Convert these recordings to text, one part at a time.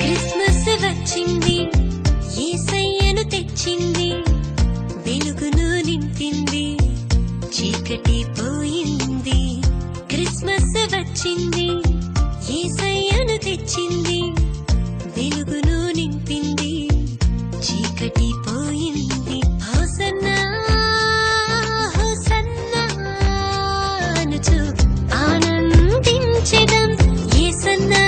Christmas వచ్చింది యేసయ్యను తెచ్చింది వెలుగును నింపింది చీకటి పోయింది క్రిస్మస్ వచ్చింది యేసయ్యను తెచ్చింది వెలుగును నింపింది చీకటి పోయింది హోసన్నా హోసన్నా అనుచు ఆనందించెదం యేసన్నా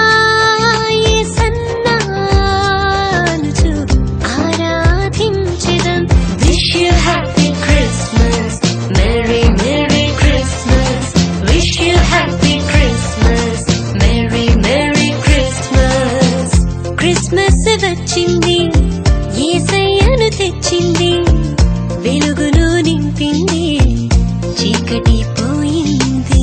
యేసన్నా అనుచు ఆరాధించెదం wish you happy Christmas merry merry Christmas wish you happy Christmas merry merry Christmas Christmas వచ్చింది యేసయ్యను తెచ్చింది వెలుగును నింపింది చీకటి పోయింది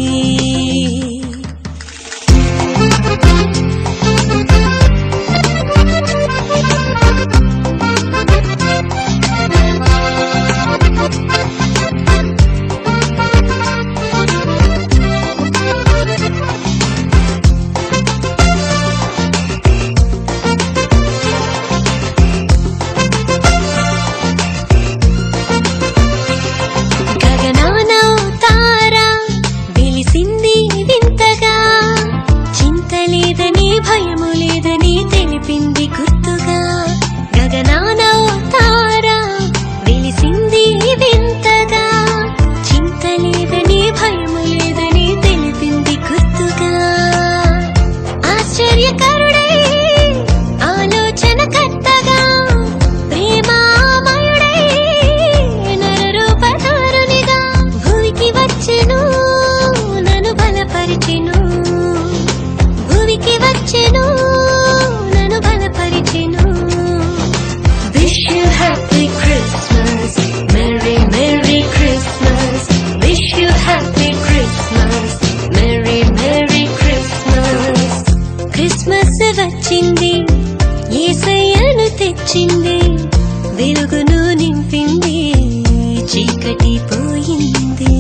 గగనాన తార వెలిసింది వింతగా చింత లేదని భయము లేదని తెలిపింది గుర్తుగా గగనాన తార వెలిసింది వింతగా చింత లేదని భయము లేదని తెలిపింది గుర్తుగా ఆశ్చర్యకరుడై ఆలోచన కర్తగా ప్రేమామయుడై నరరూపధారునిగా భూమికి వచ్చెను నన్ను బలపరిచెను భూమికి వచ్చెను నన్ను బలపరిచెను wish you happy Christmas merry merry Christmas wish you happy Christmas merry merry Christmas Christmas వచ్చింది యేసయ్యను తెచ్చింది వెలుగును నింపింది చీకటి పోయింది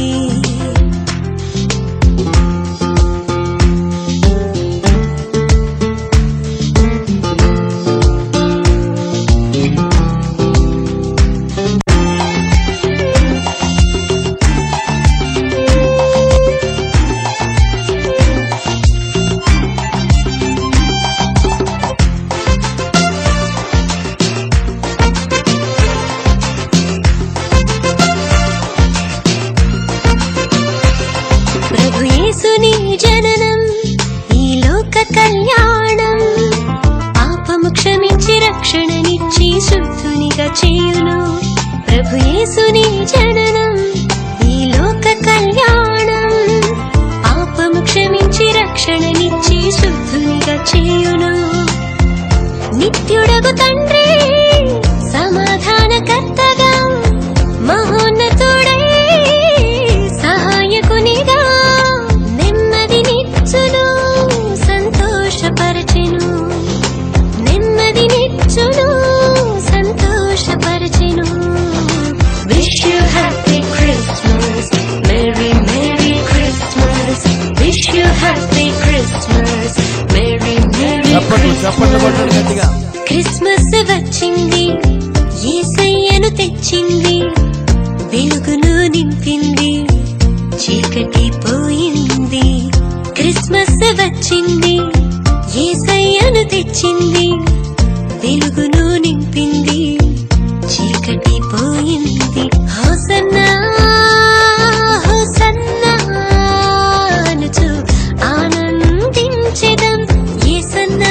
ప్రభు యేసుని జననం ఈ లోక కళ్యాణం పాపము క్షమించి రక్షణనిచ్చి శుద్ధునిగా చేయును ప్రభు యేసుని జననం ఈ లోక కళ్యాణం పాపము క్షమించి రక్షణనిచ్చి శుద్ధునిగా చేయును నిత్యుడగు తండ్రి సమాధానకర్తగా మహోన్నతుడై సహాయకునిగా నెమ్మదినిచ్చును సంతోషపరచెను నెమ్మదినిచ్చును సంతోషపరచెను wish you happy Christmas merry merry Christmas wish you happy Christmas merry merry చప్పట్లు చప్పట్లు కొట్టండి గట్టిగా క్రిస్మస్ వచ్చింది యేసయ్యను తెచ్చింది వెలుగును నింపింది చీకటి పోయింది క్రిస్మస్ వచ్చింది యేసయ్యను తెచ్చింది వెలుగును నింపింది చీకటి పోయింది హోసన్నా హోసన్నా అనుచు ఆనందించెదం యేసన్నా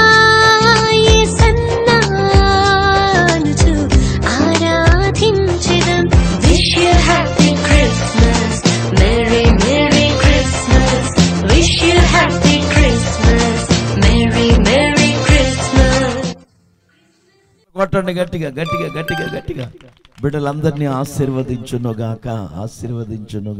యేసన్నా అనుచు ఆరాధించెదం wish you happy Christmas merry merry Christmas wish you happy Christmas merry merry Christmas కొట్టండి గట్టిగా గట్టిగా గట్టిగా గట్టిగా బిడ్డలందరినీ ఆశీర్వదించునుగాక ఆశీర్వదించునుగా